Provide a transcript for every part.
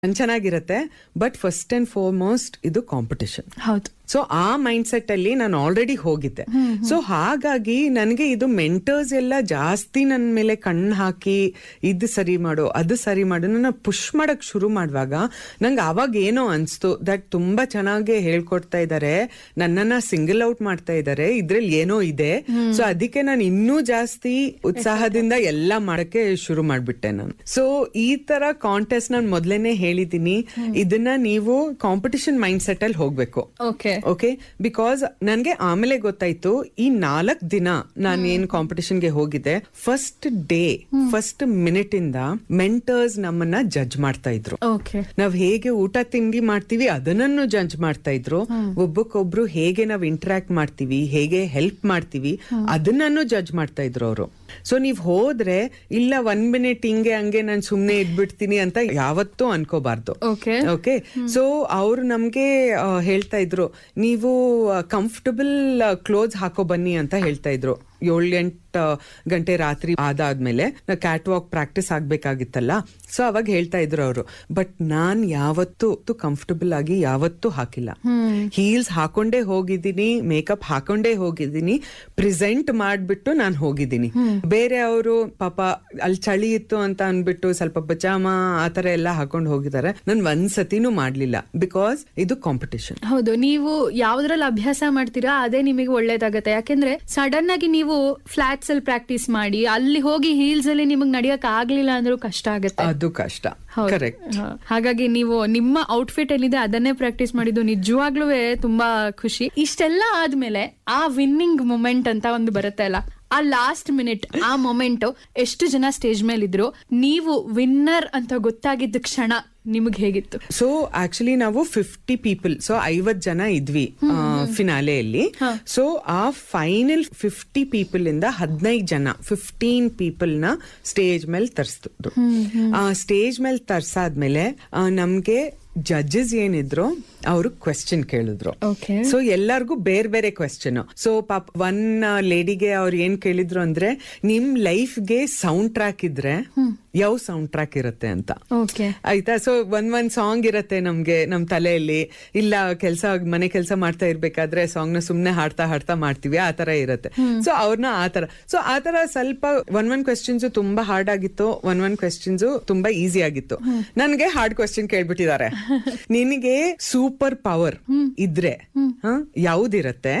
ಚೆನ್ನಾಗಿರತ್ತೆ but first and foremost ಇದು competition ಹೌದು ಸೊ ಆ ಮೈಂಡ್ ಸೆಟ್ ಅಲ್ಲಿ ನಾನು ಆಲ್ರೆಡಿ ಹೋಗಿದ್ದೆ ಸೊ ಹಾಗಾಗಿ ನನಗೆ ಇದು ಮೆಂಟರ್ಸ್ ಎಲ್ಲ ಜಾಸ್ತಿ ನನ್ನ ಮೇಲೆ ಕಣ್ಣು ಹಾಕಿ ಇದು ಸರಿ ಮಾಡು ಅದು ಸರಿ ಮಾಡು ನನ್ನ ಪುಷ್ ಮಾಡಕ್ ಶುರು ಮಾಡುವಾಗ ನಂಗೆ ಅವಾಗ ಏನೋ ಅನ್ಸ್ತು ದಟ್ ತುಂಬಾ ಚೆನ್ನಾಗಿ ಹೇಳ್ಕೊಡ್ತಾ ಇದ್ದಾರೆ ನನ್ನನ್ನ ಸಿಂಗಲ್ ಔಟ್ ಮಾಡ್ತಾ ಇದ್ದಾರೆ ಇದ್ರಲ್ಲಿ ಏನೋ ಇದೆ ಸೊ ಅದಕ್ಕೆ ನಾನು ಇನ್ನೂ ಜಾಸ್ತಿ ಉತ್ಸಾಹದಿಂದ ಎಲ್ಲ ಮಾಡಕ್ಕೆ ಶುರು ಮಾಡ್ಬಿಟ್ಟೆ ನಾನು ಸೊ ಈ ತರ ಕಾಂಟೆಸ್ಟ್ ನಾನು ಮೊದ್ಲೇನೆ ಹೇಳಿದೀನಿ ಇದನ್ನ ನೀವು ಕಾಂಪಿಟಿಷನ್ ಮೈಂಡ್ ಸೆಟ್ ಅಲ್ಲಿ ಹೋಗ್ಬೇಕು ಓಕೆ ಓಕೆ ಬಿಕಾಸ್ ನನ್ಗೆ ಆಮೇಲೆ ಗೊತ್ತಾಯ್ತು ಈ ನಾಲ್ಕ್ ದಿನ ನಾನು ಏನ್ ಕಾಂಪಿಟಿಷನ್ಗೆ ಹೋಗಿದ್ದೆ ಫಸ್ಟ್ ಡೇ ಫಸ್ಟ್ ಮಿನಿಟ್ ಇಂದ ಮೆಂಟರ್ಸ್ ನಮ್ಮನ್ನ ಜಡ್ಜ್ ಮಾಡ್ತಾ ಇದ್ರು ಓಕೆ ನಾವ್ ಹೇಗೆ ಊಟ ತಿಂಡಿ ಮಾಡ್ತೀವಿ ಅದನ್ನನ್ನು ಜಡ್ಜ್ ಮಾಡ್ತಾ ಇದ್ರು ಒಬ್ಬಕ್ಕೊಬ್ರು ಹೇಗೆ ನಾವ್ ಇಂಟರಾಕ್ಟ್ ಮಾಡ್ತೀವಿ ಹೇಗೆ ಹೆಲ್ಪ್ ಮಾಡ್ತೀವಿ ಅದನ್ನನ್ನು ಜಡ್ಜ್ ಮಾಡ್ತಾ ಇದ್ರು ಅವರು ಸೊ ನೀವ್ ಹೋದ್ರೆ ಇಲ್ಲ ಒನ್ ಮಿನಿಟ್ ಹಿಂಗೆ ಹಂಗೆ ನಾನು ಸುಮ್ನೆ ಇದ್ಬಿಡ್ತೀನಿ ಅಂತ ಯಾವತ್ತೂ ಅನ್ಕೋಬಾರ್ದು ಓಕೆ ಓಕೆ ಸೊ ಅವ್ರು ನಮ್ಗೆ ಆ, ಹೇಳ್ತಾ ಇದ್ರು ನೀವು ಕಂಫರ್ಟಬಲ್ ಕ್ಲೋತ್ಸ್ ಹಾಕೋ ಬನ್ನಿ ಅಂತ ಹೇಳ್ತಾ ಇದ್ರು ಏಳು ಎಂಟು ಗಂಟೆ ರಾತ್ರಿ ಆದಾದ್ಮೇಲೆ ಕ್ಯಾಟ್ ವಾಕ್ ಪ್ರಾಕ್ಟೀಸ್ ಆಗ್ಬೇಕಾಗಿತ್ತಲ್ಲ ಸೊ ಅವಾಗ ಹೇಳ್ತಾ ಇದ್ರು ಅವರು ಬಟ್ ನಾನ್ ಯಾವತ್ತೂ ಕಂಫರ್ಟಬಲ್ ಆಗಿ ಯಾವತ್ತೂ ಹಾಕಿಲ್ಲ ಹೀಲ್ಸ್ ಹಾಕೊಂಡೇ ಹೋಗಿದ್ದೀನಿ ಮೇಕಪ್ ಹಾಕೊಂಡೇ ಹೋಗಿದ್ದೀನಿ ಪ್ರೆಸೆಂಟ್ ಮಾಡ್ಬಿಟ್ಟು ನಾನು ಹೋಗಿದ್ದೀನಿ ಬೇರೆ ಅವರು ಪಾಪ ಅಲ್ಲಿ ಚಳಿ ಇತ್ತು ಅಂತ ಅನ್ಬಿಟ್ಟು ಸ್ವಲ್ಪ ಪಜಾಮ ಆತರ ಎಲ್ಲ ಹಾಕೊಂಡು ಹೋಗಿದ್ದಾರೆ ನಾನು ಒಂದ್ಸತಿನೂ ಮಾಡ್ಲಿಲ್ಲ ಬಿಕಾಸ್ ಇದು ಕಾಂಪಿಟಿಷನ್ ಹೌದು ನೀವು ಯಾವ್ದ್ರಲ್ಲಿ ಅಭ್ಯಾಸ ಮಾಡ್ತೀರಾ ಅದೇ ನಿಮಗೆ ಒಳ್ಳೇದಾಗತ್ತೆ ಯಾಕೆಂದ್ರೆ ಸಡನ್ ಆಗಿ ನೀವು ಫ್ಲಾಟ್ಸ್ ಅಲ್ಲಿ ಪ್ರಾಕ್ಟೀಸ್ ಮಾಡಿ ಅಲ್ಲಿ ಹೋಗಿ ಹೀಲ್ಸ್ ಅಲ್ಲಿ ನಿಮಗೆ ನಡಿಯಕ್ ಆಗ್ಲಿಲ್ಲ ಅಂದ್ರೂ ಕಷ್ಟ ಆಗುತ್ತೆ ಅದು ಕಷ್ಟ ಹೌದು. ಕರೆಕ್ಟ್ ಹಾ. ಹಾಗಾಗಿ ನೀವು ನಿಮ್ಮ ಔಟ್ಫಿಟ್ ಏನಿದೆ ಅದನ್ನೇ ಪ್ರಾಕ್ಟೀಸ್ ಮಾಡಿದ್ದು ನಿಜವಾಗ್ಲೂ ತುಂಬಾ ಖುಷಿ ಇಷ್ಟೆಲ್ಲ ಆದ್ಮೇಲೆ ಆ ವಿನ್ನಿಂಗ್ ಮೂಮೆಂಟ್ ಅಂತ ಒಂದು ಬರುತ್ತೆ ಅಲ್ಲ ಆ ಲಾಸ್ಟ್ ಮಿನಿಟ್ ಆ ಮೊಮೆಂಟ್ ಎಷ್ಟು ಜನ ಸ್ಟೇಜ್ ಮೇಲೆ ಇದ್ರು ನೀವು ವಿನ್ನರ್ ಅಂತ ಗೊತ್ತಾಗಿದ್ದ ಕ್ಷಣ ನಿಮಗೆ ಹೇಗಿತ್ತು ಸೊ ಆಕ್ಚುಲಿ ನಾವು ಫಿಫ್ಟಿ ಪೀಪಲ್ ಸೊ ಐವತ್ ಜನ ಇದ್ವಿ ಫಿನಾಲೆಯಲ್ಲಿ ಸೊ ಆ ಫೈನಲ್ ಫಿಫ್ಟಿ ಪೀಪಲ್ ಇಂದ ಹದಿನೈದು ಜನ ಫಿಫ್ಟೀನ್ ಪೀಪಲ್ ನ ಸ್ಟೇಜ್ ಮೇಲೆ ತರಿಸ್ತಿದ್ರು ಆ ಸ್ಟೇಜ್ ಮೇಲೆ ತರ್ಸಾದ್ಮೇಲೆ ಆ, ನಮ್ಗೆ ಜಡ್ಜಸ್ ಏನಿದ್ರು ಅವರು ಕ್ವೆಶ್ಚನ್ ಕೇಳಿದ್ರು ಓಕೆ ಸೊ ಎಲ್ಲಾರ್ಗು ಬೇರೆ ಬೇರೆ ಕ್ವೆಶ್ಚನ್ ಸೊ ಪಾಪ ಒನ್ ಲೇಡಿಗೆ ಅವ್ರು ಏನ್ ಕೇಳಿದ್ರು ಅಂದ್ರೆ ನಿಮ್ ಲೈಫ್ಗೆ ಸೌಂಡ್ ಟ್ರ್ಯಾಕ್ ಇದ್ರೆ ಯಾವ ಸೌಂಡ್ ಟ್ರ್ಯಾಕ್ ಇರುತ್ತೆ ಅಂತ ಓಕೆ ಆಯ್ತಾ ಸೊ ಒಂದ್ ಒಂದ್ ಸಾಂಗ್ ಇರತ್ತೆ ನಮ್ಗೆ ನಮ್ ತಲೆಯಲ್ಲಿ ಇಲ್ಲ ಕೆಲಸ ಮನೆ ಕೆಲಸ ಮಾಡ್ತಾ ಇರ್ಬೇಕಾದ್ರೆ ಸಾಂಗ್ ನ ಸುಮ್ನೆ ಹಾಡ್ತಾ ಹಾಡ್ತಾ ಮಾಡ್ತೀವಿ ಆ ತರ ಇರತ್ತೆ ಸೊ ಅವ್ರನ್ನ ಆ ತರ ಸೊ ಆ ತರ ಸ್ವಲ್ಪ ಒನ್ ಒನ್ ಕ್ವೆಶ್ಚನ್ಸ್ ತುಂಬಾ ಹಾರ್ಡ್ ಆಗಿತ್ತು ಒನ್ ಒನ್ ಕ್ವೆಶ್ಚನ್ಸ್ ತುಂಬಾ ಈಸಿ ಆಗಿತ್ತು ನನ್ಗೆ ಹಾರ್ಡ್ ಕ್ವೆಶ್ಚನ್ ಕೇಳ್ಬಿಟ್ಟಿದ್ದಾರೆ ನಿನಗೆ ಸೂಪರ್ ಪವರ್ ಇದ್ರೆ ಹ, ಯಾವ್ದಿರತ್ತೆ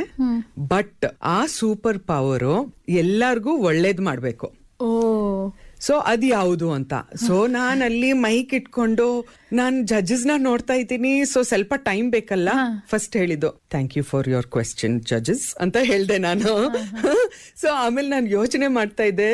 ಬಟ್ ಆ ಸೂಪರ್ ಪವರು ಎಲ್ಲಾರ್ಗೂ ಒಳ್ಳೇದ್ ಮಾಡ್ಬೇಕು ಓ ಸೊ ಅದ್ ಯಾವುದು ಅಂತ ಸೊ ನಾನ್ ಅಲ್ಲಿ ಮೈಕ್ ಇಟ್ಕೊಂಡು ನಾನ್ ಜಡ್ಜಸ್ ನ ನೋಡ್ತಾ ಇದ್ದೀನಿ ಸೊ ಸ್ವಲ್ಪ ಟೈಮ್ ಬೇಕಲ್ಲ ಫಸ್ಟ್ ಹೇಳಿದ್ದು thank you for your question judges ಅಂತ ಹೇಳ್ದೆ ನಾನು ಸೊ ಆಮೇಲೆ ನಾನು ಯೋಚನೆ ಮಾಡ್ತಾ ಇದ್ದೆ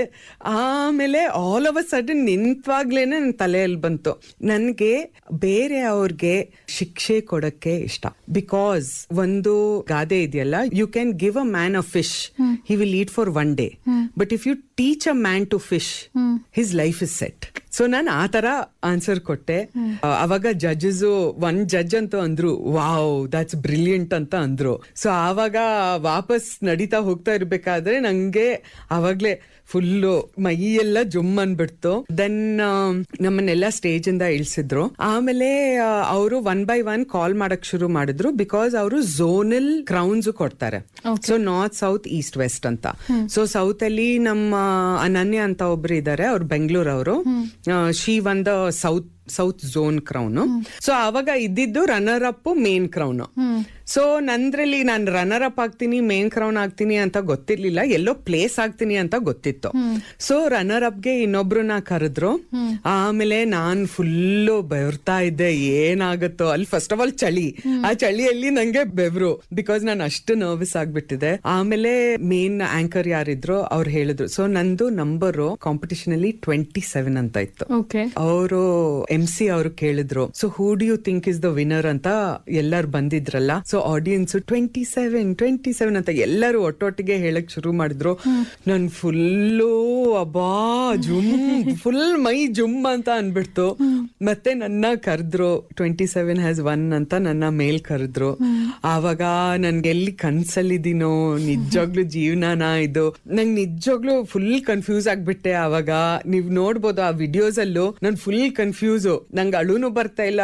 ಆಮೇಲೆ ಆಲ್ ಆಫ್ ಅ ಸಡನ್ ನಿಂತವಾಗ್ಲೇನೆ ನನ್ನ ತಲೆಯಲ್ಲಿ ಬಂತು ನನ್ಗೆ ಬೇರೆ ಅವ್ರಿಗೆ ಶಿಕ್ಷೆ ಕೊಡಕ್ಕೆ ಇಷ್ಟ ಬಿಕಾಸ್ ಒಂದು ಗಾದೆ ಇದೆಯಲ್ಲ you can give a man a fish he will eat for one day but if you teach a man to fish his life is set so ನಾನು ಆ ತರ ಆನ್ಸರ್ ಕೊಟ್ಟೆ ಆ, ಅವಾಗ ಜಡ್ಜಸ್ ಒನ್ ಜಡ್ಜ್ ಅಂತ ಅಂದ್ರು ವಾವ್ ದಟ್ಸ್ ಬ್ರಿಲಿಯಂಟ್ ಅಂತ ಅಂದ್ರು ಸೊ ಆವಾಗ ವಾಪಸ್ ನಡೀತಾ ಹೋಗ್ತಾ ಇರ್ಬೇಕಾದ್ರೆ ನಂಗೆ ಅವಾಗ್ಲೇ ಫುಲ್ಲು ಮೈಯೆಲ್ಲ ಜುಮ್ ಅನ್ಬಿಡ್ತು ದೆನ್ ನಮ್ಮನ್ನೆಲ್ಲ ಸ್ಟೇಜ್ ಇಂದ ಇಳಿಸಿದ್ರು ಆಮೇಲೆ ಅವರು ಒನ್ ಬೈ ಒನ್ ಕಾಲ್ ಮಾಡಕ್ ಶುರು ಮಾಡಿದ್ರು ಬಿಕಾಸ್ ಅವರು ಝೋನಲ್ ಕ್ರೌನ್ಸ್ ಕೊಡ್ತಾರೆ so north south east west ಅಂತ ಸೊ ಸೌತ್ ಅಲ್ಲಿ ನಮ್ಮ ಅನನ್ಯ ಅಂತ ಒಬ್ರು ಇದ್ದಾರೆ ಅವ್ರು ಬೆಂಗಳೂರು ಅವರು she won the south south zone crown so ಅವಾಗ ಇದ್ದಿದ್ದು runner up main crown so ನಂದ್ರಲ್ಲಿ ನಾನು ರನ್ನರ್ ಅಪ್ ಆಗ್ತೀನಿ ಮೇನ್ ಕ್ರೌನ್ ಆಗ್ತೀನಿ ಅಂತ ಗೊತ್ತಿರ್ಲಿಲ್ಲ ಎಲ್ಲೋ ಪ್ಲೇಸ್ ಆಗ್ತೀನಿ ಅಂತ ಗೊತ್ತಿತ್ತು ಸೊ ರನ್ನರ್ ಅಪ್ಗೆ ಇನ್ನೊಬ್ರನ್ನ ಕರೆದ್ರು ಆಮೇಲೆ ನಾನ್ ಫುಲ್ಲು ಬೆವರ್ತಾ ಇದ್ದೆ ಏನಾಗುತ್ತೋ ಅಲ್ಲಿ ಫಸ್ಟ್ ಆಫ್ ಆಲ್ ಚಳಿ ಆ ಚಳಿಯಲ್ಲಿ ನಂಗೆ ಬೆವರು ಬಿಕಾಸ್ ನಾನು ಅಷ್ಟು ನರ್ವಸ್ ಆಗ್ಬಿಟ್ಟಿದೆ ಆಮೇಲೆ ಮೇನ್ ಆಂಕರ್ ಯಾರಿದ್ರು ಅವ್ರು ಹೇಳಿದ್ರು ಸೊ ನಂದು ನಂಬರ್ ಕಾಂಪಿಟಿಷನ್ ಅಲ್ಲಿ ಟ್ವೆಂಟಿ ಸೆವೆನ್ ಅಂತ ಇತ್ತು ಓಕೆ ಅವರು ಎಂ ಸಿ ಅವರು ಕೇಳಿದ್ರು so who do you think is the winner ಅಂತ ಎಲ್ಲರೂ ಬಂದಿದ್ರಲ್ಲ so audience twenty seven twenty seven ಅಂತ ಎಲ್ಲರೂ ಒಟ್ಟೊಟ್ಟಿಗೆ ಹೇಳಕ್ ಶುರು ಮಾಡಿದ್ರು ನನ್ ಫುಲ್ಲು ಅಬ್ಬಾ ಜುಮ್ ಫುಲ್ ಮೈ ಜುಮ್ ಅಂತ ಅನ್ಬಿಡ್ತು ಮತ್ತೆ ನನ್ನ ಕರೆದ್ರು ಟ್ವೆಂಟಿ ಸೆವೆನ್ ಹ್ಯಾಸ್ ಒನ್ ಅಂತ ನನ್ನ ಮೇಲ್ ಕರೆದ್ರು ಆವಾಗ ನನ್ಗೆ ಎಲ್ಲಿ ಕನ್ಸಲ್ಲಿದ್ದೀನೋ ನಿಜವಾಗ್ಲೂ ಜೀವನನ ಇದು ನಂಗೆ ನಿಜವಾಗ್ಲೂ ಫುಲ್ ಕನ್ಫ್ಯೂಸ್ ಆಗ್ಬಿಟ್ಟೆ ಆವಾಗ ನೀವ್ ನೋಡ್ಬೋದು ಆ ವಿಡಿಯೋಸ್ ಅಲ್ಲೂ ನನ್ ಫುಲ್ ಕನ್ಫ್ಯೂಸ್ ನಂಗೆ ಅಳುನು ಬರ್ತಾ ಇಲ್ಲ